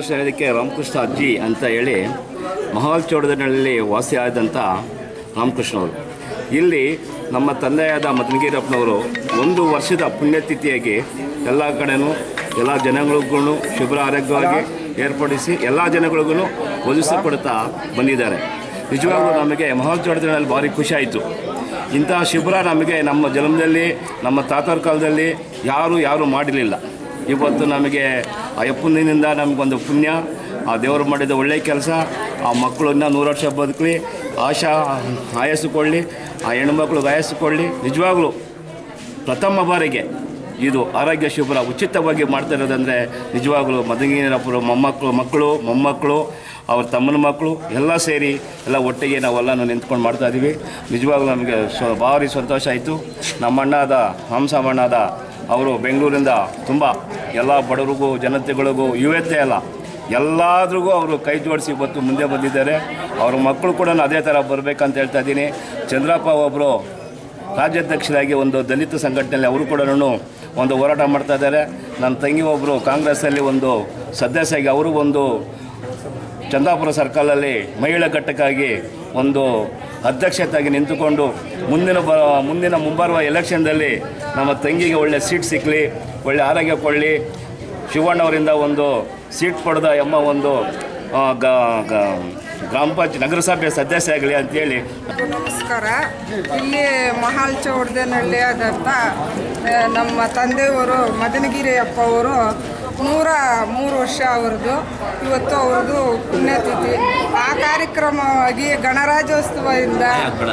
ಮಾರ್ಗದರ್ಶನ ಹೇಳೋದಕ್ಕೆ ರಾಮಕೃಷ್ಣ ಅಜ್ಜಿ ಅಂತ ಹೇಳಿ ಮಹಾಲ್ ಚೌಡದಲ್ಲಿ ವಾಸಿಯಾದಂಥ ರಾಮಕೃಷ್ಣವರು ಇಲ್ಲಿ ನಮ್ಮ ತಂದೆಯಾದ ಮದನಗಿರಪ್ಪನವರು ಒಂದು ವರ್ಷದ ಪುಣ್ಯತಿಥಿಯಾಗಿ ಎಲ್ಲ ಕಡೆನೂ ಎಲ್ಲ ಜನಗಳಿಗೂ ಶುಭ್ರ ಆರೋಗ್ಯವಾಗಿ ಏರ್ಪಡಿಸಿ ಎಲ್ಲ ಜನಗಳಿಗೂ ಒಲಿಸಿಕೊಡ್ತಾ ಬಂದಿದ್ದಾರೆ ನಿಜವಾಗ್ಲೂ ನಮಗೆ ಮಹಾಲ್ ಚೌಡದಲ್ಲಿ ಭಾರಿ ಖುಷಿ ಆಯಿತು ಇಂತಹ ಶಿಬಿರ ನಮಗೆ ನಮ್ಮ ಜನ್ಮದಲ್ಲಿ ನಮ್ಮ ತಾತರ ಕಾಲದಲ್ಲಿ ಯಾರು ಯಾರು ಮಾಡಿರಲಿಲ್ಲ ಇವತ್ತು ನಮಗೆ ಆ ಯಪ್ಪನಿಂದ ನಮಗೊಂದು ಪುಣ್ಯ ಆ ದೇವರು ಮಾಡಿದ ಒಳ್ಳೆಯ ಕೆಲಸ ಆ ಮಕ್ಕಳನ್ನ ನೂರು ವರ್ಷ ಬದುಕಲಿ ಆಶಾ ಆಯಸ್ಸು ಕೊಡಲಿ ಆ ಹೆಣ್ಮಕ್ಳಿಗೆ ಆಯಸ್ಸು ಕೊಡಲಿ ನಿಜವಾಗ್ಲೂ ಪ್ರಥಮ ಬಾರಿಗೆ ಇದು ಆರೋಗ್ಯ ಶಿಬಿರ ಉಚಿತವಾಗಿ ಮಾಡ್ತಾ ಇರೋದಂದರೆ ನಿಜವಾಗ್ಲೂ ಮದಗಿನಪುರ ಮೊಮ್ಮಕ್ಕಳು ಮಕ್ಕಳು ಮೊಮ್ಮಕ್ಕಳು ಅವ್ರ ತಮ್ಮನ ಮಕ್ಕಳು ಎಲ್ಲ ಸೇರಿ ಎಲ್ಲ ಒಟ್ಟಿಗೆ ನಾವೆಲ್ಲ ನಿಂತ್ಕೊಂಡು ಮಾಡ್ತಾ ಇದ್ದೀವಿ ನಿಜವಾಗ್ಲೂ ನಮಗೆ ಸ್ವ ಭಾರಿ ಸಂತೋಷ ಆಯಿತು ನಮ್ಮ ಅಣ್ಣಾದ ಹಂಸಮಣ್ಣಾದ ಅವರು ಬೆಂಗಳೂರಿಂದ ತುಂಬ ಎಲ್ಲ ಬಡವರಿಗೂ ಜನತೆಗಳಿಗೂ ಯುವತೆ ಅಲ್ಲ ಎಲ್ಲಾದ್ರಿಗೂ ಅವರು ಕೈ ಜೋಡಿಸಿ ಇವತ್ತು ಮುಂದೆ ಬಂದಿದ್ದಾರೆ ಅವ್ರ ಮಕ್ಕಳು ಕೂಡ ಅದೇ ಥರ ಬರಬೇಕಂತ ಹೇಳ್ತಾ ಇದ್ದೀನಿ ಚಂದ್ರಪ್ಪ ಒಬ್ಬರು ರಾಜ್ಯಾಧ್ಯಕ್ಷರಾಗಿ ಒಂದು ದಲಿತ ಸಂಘಟನೆಯಲ್ಲಿ ಅವರು ಕೂಡ ಒಂದು ಹೋರಾಟ ಮಾಡ್ತಾ ಇದ್ದಾರೆ ನನ್ನ ತಂಗಿ ಒಬ್ಬರು ಕಾಂಗ್ರೆಸ್ಸಲ್ಲಿ ಒಂದು ಸದಸ್ಯಾಗಿ ಅವರು ಒಂದು ಚಂದಾಪುರ ಸರ್ಕಲಲ್ಲಿ ಮಹಿಳಾ ಘಟಕ್ಕಾಗಿ ಒಂದು ಅಧ್ಯಕ್ಷತೆಯಾಗಿ ನಿಂತುಕೊಂಡು ಮುಂದಿನ ಬ ಮುಂದಿನ ಮುಂಬರುವ ಎಲೆಕ್ಷನ್ದಲ್ಲಿ ನಮ್ಮ ತಂಗಿಗೆ ಒಳ್ಳೆ ಸೀಟ್ ಸಿಕ್ಕಲಿ ಒಳ್ಳೆ ಆರೋಗ್ಯ ಕೊಡಲಿ ಶಿವಣ್ಣವರಿಂದ ಒಂದು ಸೀಟ್ ಪಡೆದ ಎಂಬ ಒಂದು ಆ, ಗ- ಗ- ಗ್ರಾಮ ಪಂಚಾಯತ್ ನಗರಸಭೆ ಸದಸ್ಯ ಆಗಲಿ ಅಂತೇಳಿ ನಮಸ್ಕಾರ ಇಲ್ಲಿ ಮಹಾಲ್ ಚೌಡದನಹಳ್ಳಿ ಆದಂಥ ಆ, ನಮ್ಮ ತಂದೆಯವರು ಮದನಗಿರಿ ಅಪ್ಪ ಅವರು ನೂರ ಮೂರು ವರ್ಷ ಅವ್ರದ್ದು ಇವತ್ತು ಅವ್ರದ್ದು ಪುಣ್ಯತಿಥಿ ಆ ಕಾರ್ಯಕ್ರಮವಾಗಿ ಗಣರಾಜ್ಯೋತ್ಸವದಿಂದ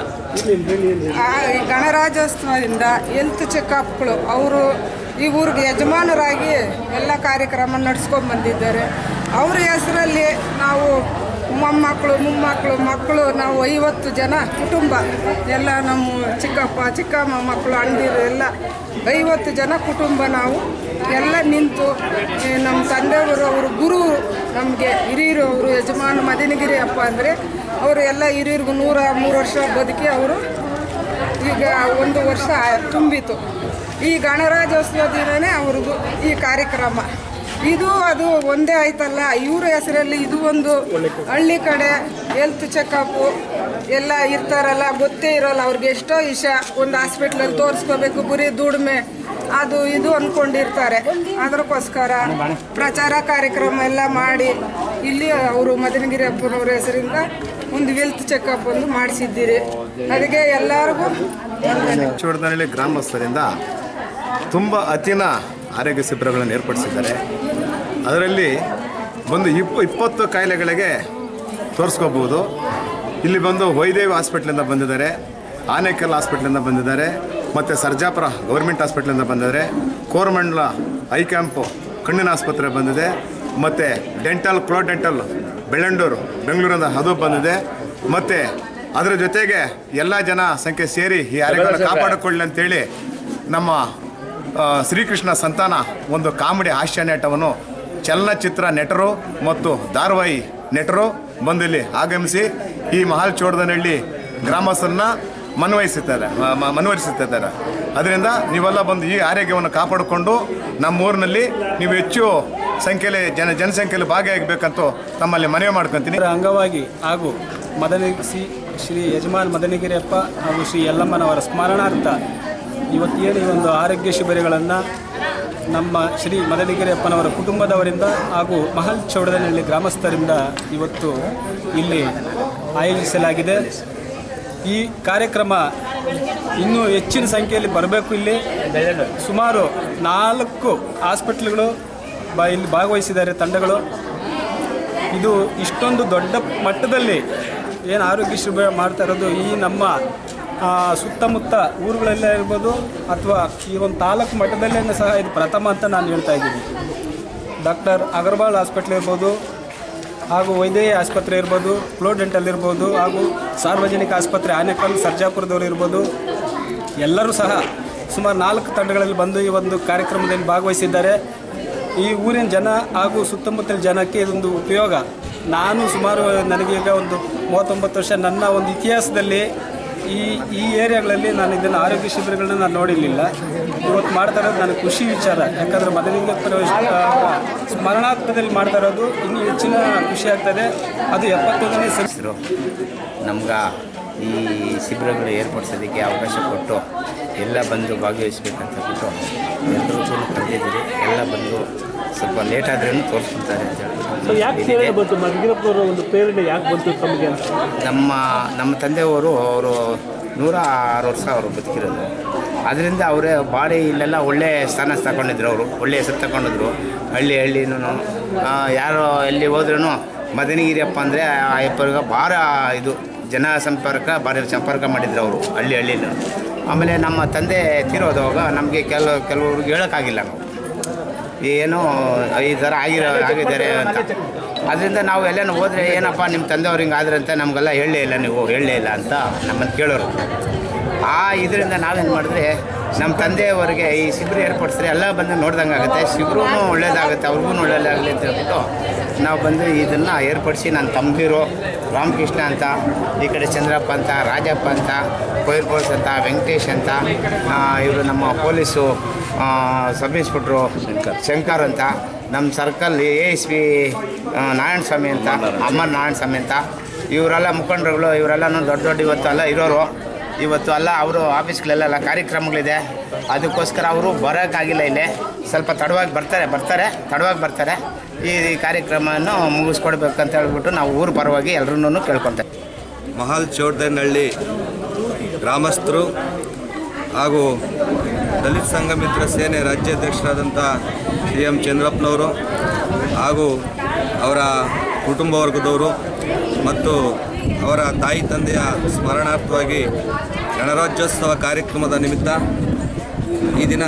ಆ ಗಣರಾಜ್ಯೋತ್ಸವದಿಂದ ಹೆಲ್ತ್ ಚೆಕಪ್ಗಳು ಅವರು ಈ ಊರಿಗೆ ಯಜಮಾನರಾಗಿ ಎಲ್ಲ ಕಾರ್ಯಕ್ರಮ ನಡ್ಸ್ಕೊಂಡು ಬಂದಿದ್ದಾರೆ ಅವ್ರ ಹೆಸರಲ್ಲಿ ನಾವು ಮೊಮ್ಮಕ್ಕಳು ಮೊಮ್ಮಕ್ಕಳು ಮಕ್ಕಳು ನಾವು ಐವತ್ತು ಜನ ಕುಟುಂಬ ಎಲ್ಲ ನಮ್ಮ ಚಿಕ್ಕಪ್ಪ ಚಿಕ್ಕಮ್ಮ ಮಕ್ಕಳು ಅಣ್ಣದಿರು ಎಲ್ಲ ಐವತ್ತು ಜನ ಕುಟುಂಬ ನಾವು ಎಲ್ಲ ನಿಂತು ಈ ನಮ್ಮ ತಂದೆಯವರು ಅವರು ಗುರು ನಮಗೆ ಹಿರಿಯರು ಅವರು ಯಜಮಾನ ಮದನಗಿರಿ ಅಪ್ಪ ಅಂದರೆ ಅವರು ಎಲ್ಲ ಹಿರಿಯರಿಗೂ ನೂರ ಮೂರು ವರ್ಷ ಬದುಕಿ ಅವರು ಈಗ ಒಂದು ವರ್ಷ ತುಂಬಿತು ಈ ಗಣರಾಜ್ಯೋತ್ಸವ ದಿನನೇ ಅವ್ರಿಗೂ ಈ ಕಾರ್ಯಕ್ರಮ ಇದು ಅದು ಒಂದೇ ಆಯ್ತಲ್ಲ ಇವ್ರ ಹೆಸರಲ್ಲಿ ಇದು ಒಂದು ಹಳ್ಳಿ ಕಡೆ ಹೆಲ್ತ್ ಚೆಕಪ್ಪು ಎಲ್ಲ ಇರ್ತಾರಲ್ಲ ಗೊತ್ತೇ ಇರೋಲ್ಲ ಅವ್ರಿಗೆ ಎಷ್ಟೋ ಇಷ್ಟ ಒಂದು ಹಾಸ್ಪಿಟ್ಲಲ್ಲಿ ತೋರಿಸ್ಕೋಬೇಕು ಬರೀ ದುಡಿಮೆ ಅದು ಇದು ಅಂದ್ಕೊಂಡಿರ್ತಾರೆ ಅದಕ್ಕೋಸ್ಕರ ಪ್ರಚಾರ ಕಾರ್ಯಕ್ರಮ ಎಲ್ಲ ಮಾಡಿ ಇಲ್ಲಿ ಅವರು ಮದನಗಿರಿ ಅಪ್ಪನವ್ರ ಹೆಸರಿಂದ ಒಂದು ಹೆಲ್ತ್ ಚೆಕಪ್ ಒಂದು ಮಾಡಿಸಿದ್ದೀರಿ ಅದಕ್ಕೆ ಎಲ್ಲರಿಗೂ ಚೋಡದನಹಳ್ಳಿ ಗ್ರಾಮಸ್ಥರಿಂದ ತುಂಬ ಅತಿನ ಆರೋಗ್ಯ ಶಿಬಿರಗಳನ್ನು ಏರ್ಪಡಿಸಿದ್ದಾರೆ ಅದರಲ್ಲಿ ಒಂದು ಇಪ್ ಇಪ್ಪತ್ತು ಕಾಯಿಲೆಗಳಿಗೆ ತೋರಿಸ್ಕೋಬೋದು ಇಲ್ಲಿ ಬಂದು ವೈದೇವಿ ಹಾಸ್ಪಿಟ್ಲಿಂದ ಬಂದಿದ್ದಾರೆ ಆನೇಕಲ್ ಹಾಸ್ಪಿಟ್ಲಿಂದ ಬಂದಿದ್ದಾರೆ ಮತ್ತು ಸರ್ಜಾಪುರ ಗೌರ್ಮೆಂಟ್ ಹಾಸ್ಪಿಟ್ಲಿಂದ ಬಂದಿದ್ದಾರೆ ಕೋರಮಂಡಲ ಐ ಕ್ಯಾಂಪು ಕಣ್ಣಿನ ಆಸ್ಪತ್ರೆ ಬಂದಿದೆ ಮತ್ತು ಡೆಂಟಲ್ ಕ್ಲೋ ಡೆಂಟಲ್ ಬೆಳ್ಳಂಡೂರು ಬೆಂಗಳೂರಿಂದ ಅದು ಬಂದಿದೆ ಮತ್ತು ಅದರ ಜೊತೆಗೆ ಎಲ್ಲ ಜನ ಸಂಖ್ಯೆ ಸೇರಿ ಈ ಆರೋಗ್ಯವನ್ನು ಕಾಪಾಡಿಕೊಳ್ಳಿ ಅಂತೇಳಿ ನಮ್ಮ ಆ, ಶ್ರೀಕೃಷ್ಣ ಸಂತಾನ ಒಂದು ಕಾಮಿಡಿ ಹಾಸ್ಯ ನಾಟವನ್ನು ಚಲನಚಿತ್ರ ನಟರು ಮತ್ತು ಧಾರಾವಾಹಿ ನಟರು ಬಂದು ಇಲ್ಲಿ ಆಗಮಿಸಿ ಈ ಮಹಾಲ್ ಚೋಡದನಹಳ್ಳಿ ಗ್ರಾಮಸ್ಥರನ್ನ ಮನವಹಿಸುತ್ತಾರೆ ಮ- ಮ- ಮನವೊಲಿಸುತ್ತಿದ್ದಾರೆ ಅದರಿಂದ ನೀವೆಲ್ಲ ಬಂದು ಈ ಆರೋಗ್ಯವನ್ನು ಕಾಪಾಡಿಕೊಂಡು ನಮ್ಮ ಊರಿನಲ್ಲಿ ನೀವು ಹೆಚ್ಚು ಸಂಖ್ಯೆಯಲ್ಲಿ ಜನ ಜನಸಂಖ್ಯೆಯಲ್ಲಿ ಭಾಗಿಯಾಗಬೇಕಂತ ತಮ್ಮಲ್ಲಿ ಮನವಿ ಮಾಡ್ಕೊತೀನಿ ಇದರ ಅಂಗವಾಗಿ ಹಾಗೂ ಮದನಿ ಶ್ರೀ ಶ್ರೀ ಯಜಮಾನ್ ಮದನಗಿರಿಯಪ್ಪ ಹಾಗೂ ಶ್ರೀ ಯಲ್ಲಮ್ಮನವರ ಸ್ಮರಣಾರ್ಥ ಇವತ್ತೇನು ಈ ಒಂದು ಆರೋಗ್ಯ ಶಿಬಿರಗಳನ್ನು ನಮ್ಮ ಶ್ರೀ ಮದನಗಿರಿಯಪ್ಪನವರ ಕುಟುಂಬದವರಿಂದ ಹಾಗೂ ಮಹಲ್ ಚೌಡದನಹಳ್ಳಿ ಗ್ರಾಮಸ್ಥರಿಂದ ಇವತ್ತು ಇಲ್ಲಿ ಆಯೋಜಿಸಲಾಗಿದೆ ಈ ಕಾರ್ಯಕ್ರಮ ಇನ್ನೂ ಹೆಚ್ಚಿನ ಸಂಖ್ಯೆಯಲ್ಲಿ ಬರಬೇಕು ಇಲ್ಲಿ ಸುಮಾರು ನಾಲ್ಕು ಹಾಸ್ಪಿಟ್ಲ್ಗಳು ಬ ಇಲ್ಲಿ ಭಾಗವಹಿಸಿದ್ದಾರೆ ತಂಡಗಳು ಇದು ಇಷ್ಟೊಂದು ದೊಡ್ಡ ಮಟ್ಟದಲ್ಲಿ ಏನು ಆರೋಗ್ಯ ಶಿಬಿರ ಮಾಡ್ತಾ ಇರೋದು ಈ ನಮ್ಮ ಆ, ಸುತ್ತಮುತ್ತ ಊರುಗಳಲ್ಲೇ ಇರ್ಬೋದು ಅಥವಾ ಈ ಒಂದು ತಾಲೂಕು ಮಟ್ಟದಲ್ಲೇ ಸಹ ಇದು ಪ್ರಥಮ ಅಂತ ನಾನು ಹೇಳ್ತಾ ಇದ್ದೀನಿ ಡಾಕ್ಟರ್ ಅಗರ್ವಾಲ್ ಹಾಸ್ಪಿಟ್ಲ್ ಇರ್ಬೋದು ಹಾಗೂ ವೈದ್ಯಕೀಯ ಆಸ್ಪತ್ರೆ ಇರ್ಬೋದು ಫ್ಲೋ ಡೆಂಟಲ್ ಇರ್ಬೋದು ಹಾಗೂ ಸಾರ್ವಜನಿಕ ಆಸ್ಪತ್ರೆ ಆನೇಕಲ್ ಸರ್ಜಾಪುರದವರು ಇರ್ಬೋದು ಎಲ್ಲರೂ ಸಹ ಸುಮಾರು ನಾಲ್ಕು ತಂಡಗಳಲ್ಲಿ ಬಂದು ಈ ಒಂದು ಕಾರ್ಯಕ್ರಮದಲ್ಲಿ ಭಾಗವಹಿಸಿದ್ದಾರೆ ಈ ಊರಿನ ಜನ ಹಾಗೂ ಸುತ್ತಮುತ್ತಲ ಜನಕ್ಕೆ ಇದೊಂದು ಉಪಯೋಗ ನಾನು ಸುಮಾರು ನನಗೀಗ ಒಂದು ಮೂವತ್ತೊಂಬತ್ತು ವರ್ಷ ನನ್ನ ಒಂದು ಇತಿಹಾಸದಲ್ಲಿ ಈ ಈ ಏರಿಯಾಗಳಲ್ಲಿ ನಾನು ಇದನ್ನು ಆರೋಗ್ಯ ಶಿಬಿರಗಳನ್ನ ನಾನು ನೋಡಿರಲಿಲ್ಲ ಇವತ್ತು ಮಾಡ್ತಾ ಇರೋದು ನನಗೆ ಖುಷಿ ವಿಚಾರ ಯಾಕಂದರೆ ಮೊದಲಿಗೆ ಸ್ಮರಣಾರ್ಥದಲ್ಲಿ ಮಾಡ್ತಾ ಇರೋದು ಇನ್ನೂ ಹೆಚ್ಚಿನ ಖುಷಿ ಆಗ್ತದೆ ಅದು ಎಪ್ಪತ್ತೊಂದನೇ ಸರಿ ಹೆಸರು ನಮ್ಗೆ ಈ ಶಿಬಿರಗಳು ಏರ್ಪಡಿಸೋದಕ್ಕೆ ಅವಕಾಶ ಕೊಟ್ಟು ಎಲ್ಲ ಬಂದು ಭಾಗವಹಿಸ್ಬೇಕಂತ ಬಿಟ್ಟು ಎಲ್ಲರೂ ಕೂಡ ಕರೆದಿದ್ದೀರಿ ಎಲ್ಲ ಬಂದು ಸ್ವಲ್ಪ ಲೇಟ್ ಆದ್ರೂ ತೋರಿಸ್ಕೊತಾರೆ ಅಂತ ಸೊ ಯಾಕೆ ಹೇಳ್ಬಿಟ್ಟು ಪ್ರೇರಣೆ ಬಂತು ಮಧುಗಿರಪ್ಪನವರ ಒಂದು ಪ್ರೇರಣೆ ಯಾಕೆ ಬಂತು ತಮಗೆ ಅಂತ ನಮ್ಮ ನಮ್ಮ ತಂದೆಯವರು ಅವರು ನೂರ ಆರು ವರ್ಷ ಅವರು ಬದುಕಿರೋದು ಅದರಿಂದ ಅವರೇ ಬಾಡಿ ಇಲ್ಲೆಲ್ಲ ಒಳ್ಳೆ ಸ್ಥಾನ ತಗೊಂಡಿದ್ರು ಅವರು ಒಳ್ಳೆ ಹೆಸರು ತಗೊಂಡಿದ್ರು ಹಳ್ಳಿ ಹಳ್ಳಿನೂ ಯಾರು ಎಲ್ಲಿ ಹೋದ್ರೂ ಮದನಗಿರಿಯಪ್ಪ ಅಂದರೆ ಆ ಅಪ್ಪರಿಗೆ ಭಾಳ ಇದು ಜನ ಸಂಪರ್ಕ ಭಾರಿ ಸಂಪರ್ಕ ಮಾಡಿದ್ರು ಅವರು ಹಳ್ಳಿ ಹಳ್ಳಿನ ಆಮೇಲೆ ನಮ್ಮ ತಂದೆ ತೀರೋದವಾಗ ನಮಗೆ ಕೆಲವು ಕೆಲವ್ರಿಗೆ ಹೇಳೋಕ್ಕಾಗಿಲ್ಲ ನಾವು ಏನೋ ಈ ಥರ ಆಗಿರೋ ಆಗಿದ್ದಾರೆ ಅಂತ ಅದರಿಂದ ನಾವು ಎಲ್ಲನೂ ಹೋದರೆ ಏನಪ್ಪ ನಿಮ್ಮ ತಂದೆಯವ್ರು ಹಿಂಗೆ ಆದ್ರೆ ಅಂತ ನಮಗೆಲ್ಲ ಹೇಳಲೇ ಇಲ್ಲ ನೀವು ಹೇಳಲೇ ಇಲ್ಲ ಅಂತ ನಮ್ಮನ್ನು ಕೇಳೋರು ಆ ಇದರಿಂದ ನಾವೇನು ಮಾಡಿದ್ರೆ ನಮ್ಮ ತಂದೆಯವರಿಗೆ ಈ ಶಿಬಿರ ಏರ್ಪಡಿಸಿದ್ರೆ ಎಲ್ಲ ಬಂದು ನೋಡ್ದಂಗೆ ಆಗುತ್ತೆ ಶಿಬಿರೂ ಒಳ್ಳೇದಾಗುತ್ತೆ ಅವ್ರಿಗೂ ಒಳ್ಳೇದಾಗಲಿ ಅಂತ ಹೇಳ್ಬಿಟ್ಟು ನಾವು ಬಂದು ಇದನ್ನು ಏರ್ಪಡಿಸಿ ನನ್ನ ತಮ್ಮದಿರು ರಾಮಕೃಷ್ಣ ಅಂತ ಈ ಕಡೆ ಚಂದ್ರಪ್ಪ ಅಂತ ರಾಜಪ್ಪ ಅಂತ ಕೊಯ್ರ್ ಬೋಸ್ ಅಂತ ವೆಂಕಟೇಶ್ ಅಂತ ಇವರು ನಮ್ಮ ಪೊಲೀಸು ಆ, ಸಬ್ ಇನ್ಸ್ಪೆಕ್ಟ್ರು ಶಂಕರ್ ಶಂಕರ್ ಅಂತ ನಮ್ಮ circle A S P Narayana Swamy ಅಂತ ಅಮರ್ ನಾರಾಯಣ ಸ್ವಾಮಿ ಅಂತ ಇವರೆಲ್ಲ ಮುಖಂಡರುಗಳು ಇವರೆಲ್ಲನೂ ದೊಡ್ಡ ದೊಡ್ಡ ಇವತ್ತು ಎಲ್ಲ ಇರೋರು ಇವತ್ತು ಎಲ್ಲ ಅವರು ಆಫೀಸ್ಗಳೆಲ್ಲ ಕಾರ್ಯಕ್ರಮಗಳಿದೆ ಅದಕ್ಕೋಸ್ಕರ ಅವರು ಬರೋಕ್ಕಾಗಿಲ್ಲ ಇಲ್ಲಿ ಸ್ವಲ್ಪ ತಡವಾಗಿ ಬರ್ತಾರೆ ಬರ್ತಾರೆ ತಡವಾಗಿ ಬರ್ತಾರೆ ಈ ಈ ಕಾರ್ಯಕ್ರಮವನ್ನು ಮುಗಿಸ್ಕೊಡ್ಬೇಕಂತ ಹೇಳ್ಬಿಟ್ಟು ನಾವು ಊರು ಪರವಾಗಿ ಎಲ್ಲರೂ ಕೇಳ್ಕೊತೇವೆ ಮಹಾಲ್ ಚೌಡನಹಳ್ಳಿ ಗ್ರಾಮಸ್ಥರು ಹಾಗೂ ದಲಿತ ಸಂಘಮಿತ್ರ ಸೇನೆ ರಾಜ್ಯಾಧ್ಯಕ್ಷರಾದಂಥ ಸಿ ಎಂ ಚಂದ್ರಪ್ಪನವರು ಹಾಗೂ ಅವರ ಕುಟುಂಬ ವರ್ಗದವರು ಮತ್ತು ಅವರ ತಾಯಿ ತಂದೆಯ ಸ್ಮರಣಾರ್ಥವಾಗಿ ಗಣರಾಜ್ಯೋತ್ಸವ ಕಾರ್ಯಕ್ರಮದ ನಿಮಿತ್ತ ಈ ದಿನ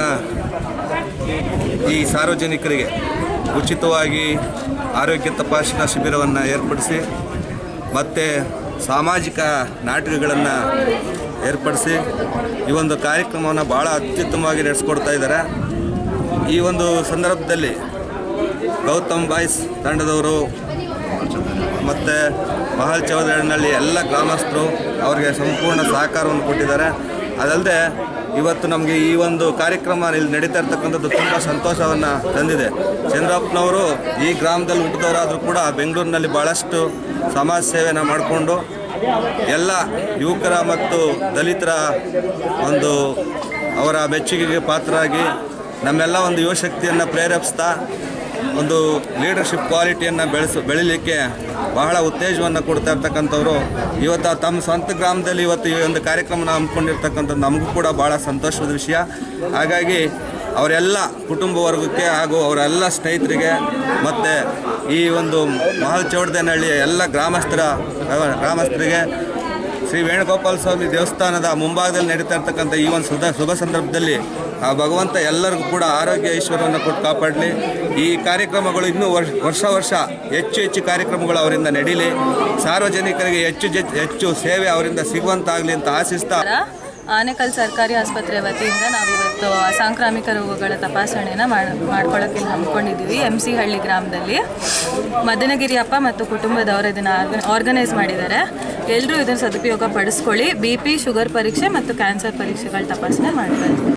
ಈ ಸಾರ್ವಜನಿಕರಿಗೆ ಉಚಿತವಾಗಿ ಆರೋಗ್ಯ ತಪಾಸಣಾ ಶಿಬಿರವನ್ನು ಏರ್ಪಡಿಸಿ ಮತ್ತು ಸಾಮಾಜಿಕ ನಾಟಕಗಳನ್ನು ಏರ್ಪಡಿಸಿ ಈ ಒಂದು ಕಾರ್ಯಕ್ರಮವನ್ನು ಭಾಳ ಅತ್ಯುತ್ತಮವಾಗಿ ನಡೆಸ್ಕೊಡ್ತಾ ಇದ್ದಾರೆ ಈ ಒಂದು ಸಂದರ್ಭದಲ್ಲಿ ಗೌತಮ್ ಬಾಯ್ಸ್ ತಂಡದವರು ಮತ್ತು ಮಹಲ್ ಚೌಧರಿನಲ್ಲಿ ಎಲ್ಲ ಗ್ರಾಮಸ್ಥರು ಅವರಿಗೆ ಸಂಪೂರ್ಣ ಸಹಕಾರವನ್ನು ಕೊಟ್ಟಿದ್ದಾರೆ ಅದಲ್ಲದೆ ಇವತ್ತು ನಮಗೆ ಈ ಒಂದು ಕಾರ್ಯಕ್ರಮ ಇಲ್ಲಿ ನಡೀತಾ ಇರ್ತಕ್ಕಂಥದ್ದು ತುಂಬ ಸಂತೋಷವನ್ನು ತಂದಿದೆ ಚಂದ್ರಪ್ಪನವರು ಈ ಗ್ರಾಮದಲ್ಲಿ ಹುಟ್ಟಿದವರಾದರೂ ಕೂಡ ಬೆಂಗಳೂರಿನಲ್ಲಿ ಭಾಳಷ್ಟು ಸಮಾಜ ಸೇವೆನ ಮಾಡಿಕೊಂಡು ಎಲ್ಲ ಯುವಕರ ಮತ್ತು ದಲಿತರ ಒಂದು ಅವರ ಮೆಚ್ಚುಗೆಗೆ ಪಾತ್ರರಾಗಿ ನಮ್ಮೆಲ್ಲ ಒಂದು ಯುವಶಕ್ತಿಯನ್ನು ಪ್ರೇರೇಪಿಸ್ತಾ ಒಂದು ಲೀಡರ್ಶಿಪ್ ಕ್ವಾಲಿಟಿಯನ್ನು ಬೆಳೆಸ ಬೆಳಿಲಿಕ್ಕೆ ಬಹಳ ಉತ್ತೇಜವನ್ನು ಕೊಡ್ತಾ ಇರ್ತಕ್ಕಂಥವ್ರು ಇವತ್ತು ತಮ್ಮ ಸ್ವಂತ ಗ್ರಾಮದಲ್ಲಿ ಇವತ್ತು ಈ ಒಂದು ಕಾರ್ಯಕ್ರಮನ ಹಮ್ಮಿಕೊಂಡಿರ್ತಕ್ಕಂಥದ್ದು ನಮಗೂ ಕೂಡ ಭಾಳ ಸಂತೋಷದ ವಿಷಯ ಹಾಗಾಗಿ ಅವರೆಲ್ಲ ಕುಟುಂಬ ವರ್ಗಕ್ಕೆ ಹಾಗೂ ಅವರೆಲ್ಲ ಸ್ನೇಹಿತರಿಗೆ ಮತ್ತು ಈ ಒಂದು ಮಹಲ್ ಚೌಡದೇನಹಳ್ಳಿಯ ಎಲ್ಲ ಗ್ರಾಮಸ್ಥರ ಗ್ರಾಮಸ್ಥರಿಗೆ ಶ್ರೀ ವೇಣುಗೋಪಾಲ ಸ್ವಾಮಿ ದೇವಸ್ಥಾನದ ಮುಂಭಾಗದಲ್ಲಿ ನಡೀತಾ ಇರ್ತಕ್ಕಂಥ ಈ ಒಂದು ಸುಧ ಶುಭ ಸಂದರ್ಭದಲ್ಲಿ ಆ ಭಗವಂತ ಎಲ್ಲರಿಗೂ ಕೂಡ ಆರೋಗ್ಯ ಐಶ್ವರ್ಯವನ್ನು ಕೊಟ್ಟು ಕಾಪಾಡಲಿ ಈ ಕಾರ್ಯಕ್ರಮಗಳು ಇನ್ನೂ ವರ್ಷ ವರ್ಷ ವರ್ಷ ಹೆಚ್ಚು ಹೆಚ್ಚು ಕಾರ್ಯಕ್ರಮಗಳು ಅವರಿಂದ ನಡೀಲಿ ಸಾರ್ವಜನಿಕರಿಗೆ ಹೆಚ್ಚು ಜೆ- ಹೆಚ್ಚು ಸೇವೆ ಅವರಿಂದ ಸಿಗುವಂತಾಗಲಿ ಅಂತ ಆಶಿಸ್ತಾ ಆನೇಕಲ್ ಸರ್ಕಾರಿ ಆಸ್ಪತ್ರೆ ವತಿಯಿಂದ ನಾವಿವತ್ತು ಅಸಾಂಕ್ರಾಮಿಕ ರೋಗಗಳ ತಪಾಸಣೆನ ಮಾಡ್ ಮಾಡ್ಕೊಳ್ಳೋಕೆ ಇಲ್ಲಿ ಹಮ್ಮಿಕೊಂಡಿದ್ದೀವಿ ಎಮ್ ಸಿ ಹಳ್ಳಿ ಗ್ರಾಮದಲ್ಲಿ ಮದನಗಿರಿ ಅಪ್ಪ ಮತ್ತು ಕುಟುಂಬದವರು ಇದನ್ನು ಆರ್ಗನೈಸ್ ಮಾಡಿದ್ದಾರೆ ಎಲ್ಲರೂ ಇದನ್ನು ಸದುಪಯೋಗ ಪಡಿಸ್ಕೊಳ್ಳಿ ಬಿ ಪಿ ಶುಗರ್ ಪರೀಕ್ಷೆ ಮತ್ತು ಕ್ಯಾನ್ಸರ್ ಪರೀಕ್ಷೆಗಳ ತಪಾಸಣೆ ಮಾಡ್ತಾ ಇದ್ದೀವಿ